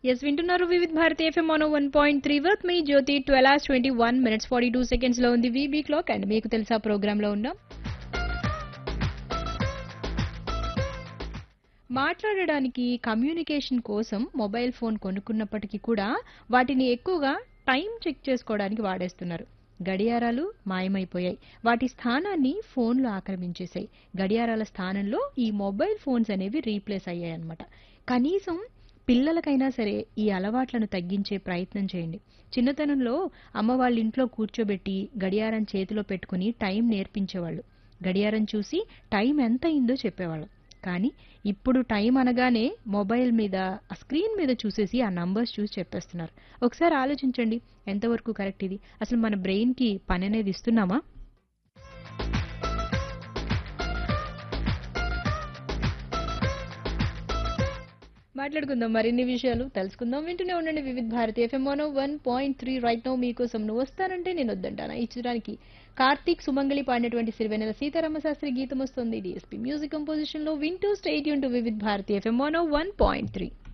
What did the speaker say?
yes వింటున్నారు Vividh Bharati FM one one point three వర్త్ మీ Jyoti twelve hours twenty one minutes forty two seconds లో ఉంది వీబీ క్లాక్ అండ్ మీకు తెలుసా ప్రోగ్రామ్ లో ఉన్నాం మాట్లాడడానికి కమ్యూనికేషన్ కోసం మొబైల్ ఫోన్ కొనుక్కున్నప్పటికీ కూడా వాటిని ఎక్కువగా టైం చెక్ చేసుకోవడానికి వాడేస్తున్నారు గడియారాలు మాయమైపోయాయి వాటి స్థానాన్ని ఫోన్లు ఆక్రమించేశాయి గడియారాల స్థానంలో ఈ మొబైల్ ఫోన్స్ అనేవి రీప్లేస్ అయ్యాయి అన్నమాట కనీసం పిల్లలకైనా సరే ఈ అలవాట్లను తగ్గించే ప్రయత్నం చేయండి చిన్నతనంలో అమ్మ వాళ్ళ ఇంట్లో కూర్చోబెట్టి గడియారం చేతిలో పెట్టుకుని టైం నేర్పించేవాళ్ళు గడియారం చూసి టైం ఎంత అయిందో చెప్పేవాళ్ళం కానీ ఇప్పుడు టైం అనగానే మొబైల్ మీద ఆ స్క్రీన్ మీద చూసేసి ఆ నంబర్స్ చూసి చెప్పేస్తున్నారు ఒకసారి ఆలోచించండి ఎంతవరకు కరెక్ట్ ఇది అసలు మన బ్రెయిన్కి పని అనేది ఇస్తున్నామా మాట్లాడుకుందాం మరిన్ని విషయాలు తెలుసుకుందాం వింటూనే ఉండండి Vividh Bharati FM one point three right now మీకోసం నువ్వు వస్తానంటే నేను వద్దంటానా ఈ చిత్రానికి కార్తీక్ సుమంగళి పాడినటువంటి సిరివెనెల సీతారామ శాస్త్రి గీతం వస్తుంది డిఎస్పీ మ్యూజిక్ కంపోజిషన్ లో వింటూ స్టేట్ టు Vividh Bharati FM one point three